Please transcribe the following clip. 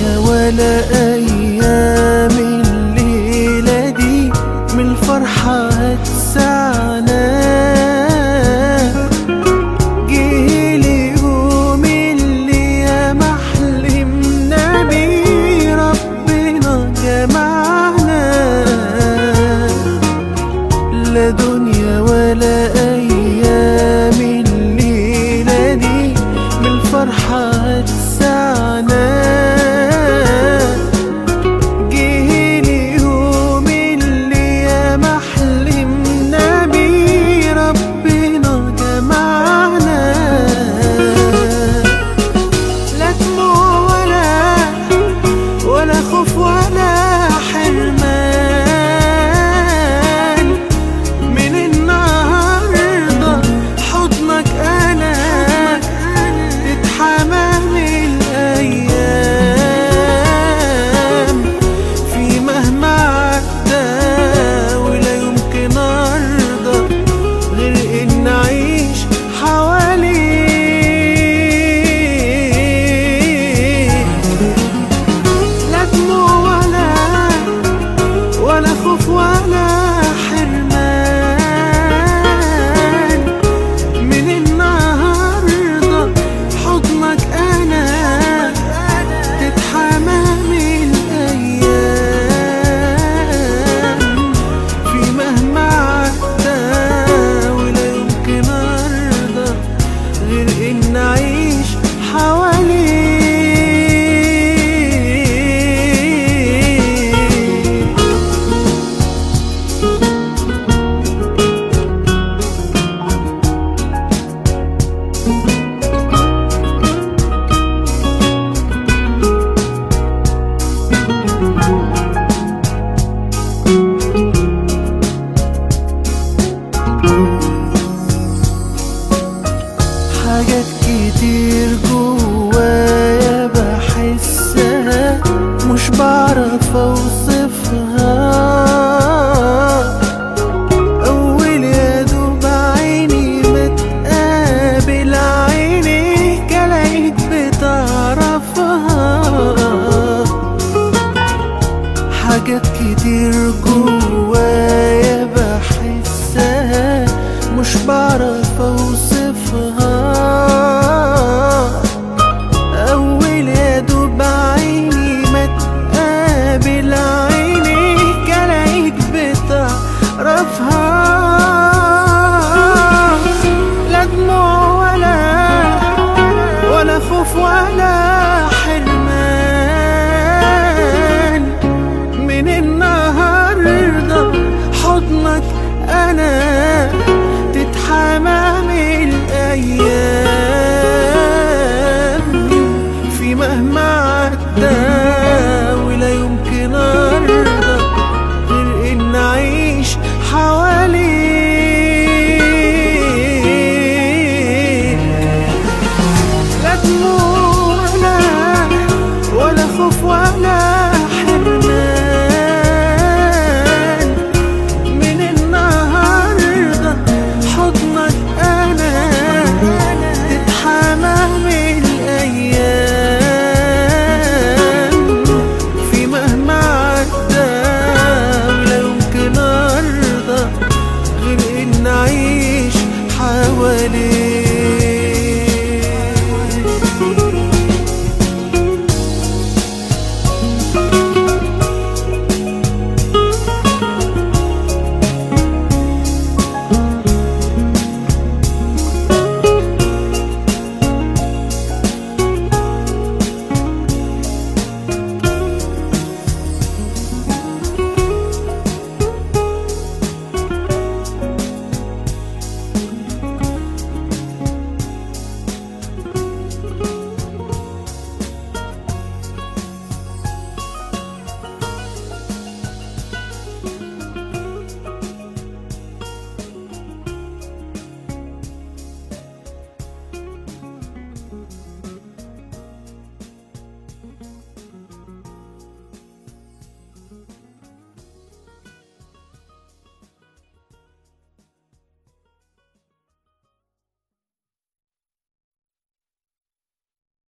دنيا ولا أيام الليلة دي من الفرحة هتسعنا جيلي يوم اللي يا محلمنا بيه ربنا جمعنا لا دنيا ولا أيام الليلة دي من الفرحة هتسعنا جيلي يوم اللي يا محلمنا بيه ربنا جمعنا لا دموع ولا ولا خوف ولا حرمان من النهارده حضنك انا تتحمى من الايام في مهما عدى ولا يمكن ارضى غير ان اعيش حواليك لا دموع ولا ولا خوف ولا حرمان من النهارده حضنك انا تتحمى من الايام في مهما عدى ولا يمكن ارضى غير ان اعيش حواليك حاجات كتير جوايا بحسها مش بعرف اوصفها اول يا دوب عيني ما تقابل عينيك الاقيك بتعرفها حاجات كتير جوايا بحسها مش بعرف اوصفها اول يا دوب عيني ما تقابل عينيك الاقيك بتعرفها لا دموع ولا ولا خوف ولا حرمان من النهارده حضنك انا تتحمى من الايام في مهما عدى ولا يمكن ارضى غير ان اعيش حواليك لا دموع ولا ولا خوف ولا